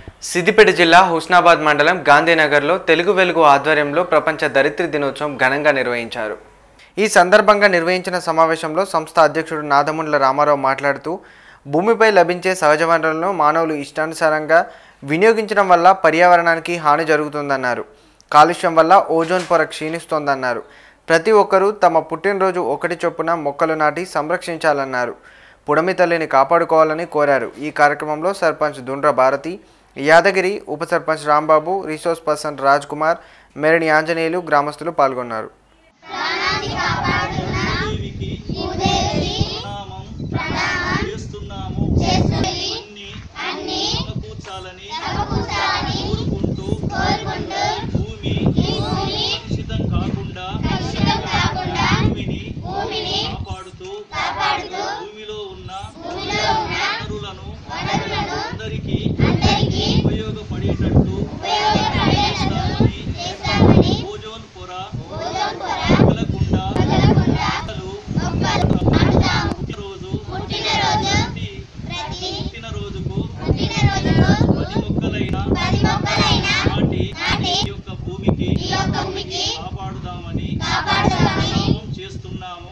సిద్దిపేట జిల్లా హుస్నాబాద్ మండలం గాంధీనగర్లో తెలుగు వెలుగు ఆధ్వర్యంలో ప్రపంచ దరిద్ర దినోత్సవం ఘనంగా నిర్వహించారు ఈ సందర్భంగా నిర్వహించిన సమావేశంలో సంస్థ అధ్యక్షుడు నాదముండ్ల రామారావు మాట్లాడుతూ భూమిపై లభించే సహజ వనరులను మానవులు ఇష్టానుసారంగా వినియోగించడం వల్ల పర్యావరణానికి హాని జరుగుతుందన్నారు కాలుష్యం వల్ల ఓజోన్ పొర క్షీణిస్తోందన్నారు ప్రతి ఒక్కరూ తమ పుట్టినరోజు ఒకటి చొప్పున మొక్కలు నాటి సంరక్షించాలన్నారు పుడమి తల్లిని కాపాడుకోవాలని కోరారు ఈ కార్యక్రమంలో సర్పంచ్ దుండ్ర భారతి యాదగిరి ఉప సర్పంచ్ రాంబాబు రిసోర్స్ పర్సన్ రాజ్ కుమార్ మెరణి ఆంజనేయులు గ్రామస్తులు పాల్గొన్నారు ప్రణామం చేస్తున్నాము అన్ని సమకూర్చాలని కోరుకుంటూ భూమి కలుషితం కాకుండా భూమిని కాపాడుతూ భూమిలో ఉన్న వనరులను అందరికీ ఉపయోగపడేటట్టు చేస్తామని ఓజోన్ పొర పగలకుండా మొక్కలు పుట్టినరోజు ప్రతి పుట్టినరోజుకు పది మొక్కలైనా నాటి ఈ యొక్క భూమికి కాపాడుదామని ప్రణామం చేస్తున్నాము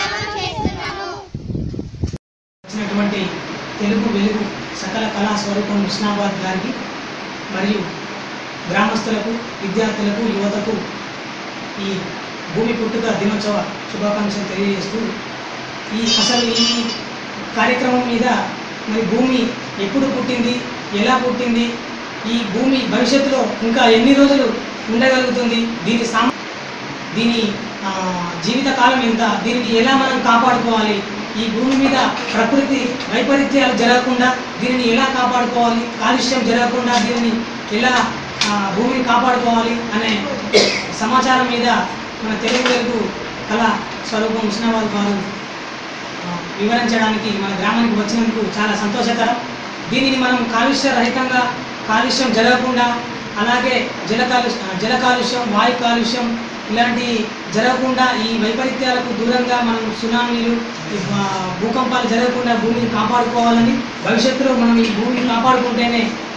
వచ్చినటువంటి తెలుగు వెలుగు సకల కళా స్వరూపం హుస్నాబాద్ గారికి మరియు గ్రామస్తులకు విద్యార్థులకు యువతకు ఈ భూమి పుట్టుక దినోత్సవ శుభాకాంక్షలు తెలియజేస్తూ ఈ అసలు ఈ కార్యక్రమం మీద మరి భూమి ఎప్పుడు పుట్టింది ఎలా పుట్టింది ఈ భూమి భవిష్యత్తులో ఇంకా ఎన్ని రోజులు ఉండగలుగుతుంది దీని సామ దీని ఆ, జీవిత కాలం ఎంత దీనిని ఎలా మనం కాపాడుకోవాలి ఈ భూమి మీద ప్రకృతి వైపరీత్యాలు జరగకుండా దీనిని ఎలా కాపాడుకోవాలి కాలుష్యం జరగకుండా దీనిని ఎలా ఆ, భూమిని కాపాడుకోవాలి అనే సమాచారం మీద మన తెలుగు వెలుగు కళ స్వరూపం హుస్నాబాద్ వారు ఆ, వివరించడానికి మన గ్రామానికి వచ్చినందుకు చాలా సంతోషకరం దీనిని మనం కాలుష్య రహితంగా కాలుష్యం జరగకుండా అలాగే జల కాలుష్య జల కాలుష్యం వాయు కాలుష్యం ఇలాంటి జరగకుండా ఈ వైపరీత్యాలకు దూరంగా మనం సునామీలు ఈ భా- భూకంపాలు జరగకుండా భూమిని కాపాడుకోవాలని భవిష్యత్తులో మనం ఈ భూమిని కాపాడుకుంటేనే